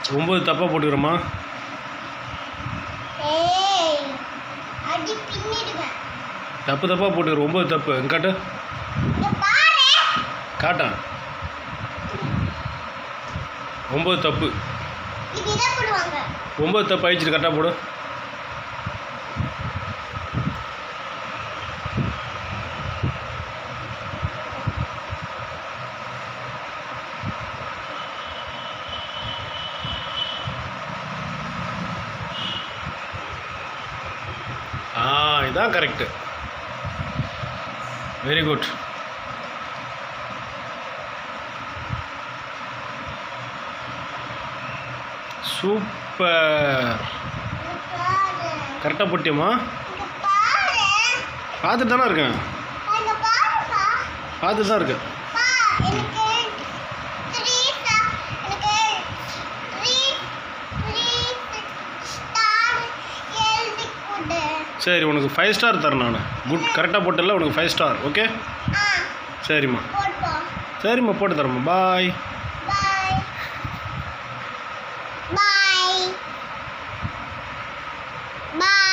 ஒம்பது தப்பாக போட்டுக்கிறோமா ஏய் அடி பின்னிடுவேன் தப்பு தப்பாக போட்டுக்கிறோம் ஒம்பது தப்பு இங்க காட்டு இங்க பாரு காட்டான் ஒம்பது தப்பு இது இதை போடுவாங்க ஒம்பது தப்பு ஆயிடுச்சு கரெக்டாக போடு ஆ இதான் கரெக்டு வெரி குட் சூப்பர் இங்க பாரு கரெக்டாக போட்டியம்மா இங்க பாரு பார்த்துட்டு தானே இருக்கேன் இங்க பாருப்பா பார்த்துட்டு தான் இருக்கேன் பா எனக்கு த்ரீ எனக்கு த்ரீ த்ரீ ஸ்டார் எழுதி கொடு சரி உனக்கு ஃபைவ் ஸ்டார் தரேன் நான் குட் கரெக்டாக போட்டல உனக்கு ஃபைவ் ஸ்டார் ஓகே ஆ சரிம்மா போடுப்பா சரிம்மா போட்டு தரேம்மா பாய் பாய் பாய் பாய்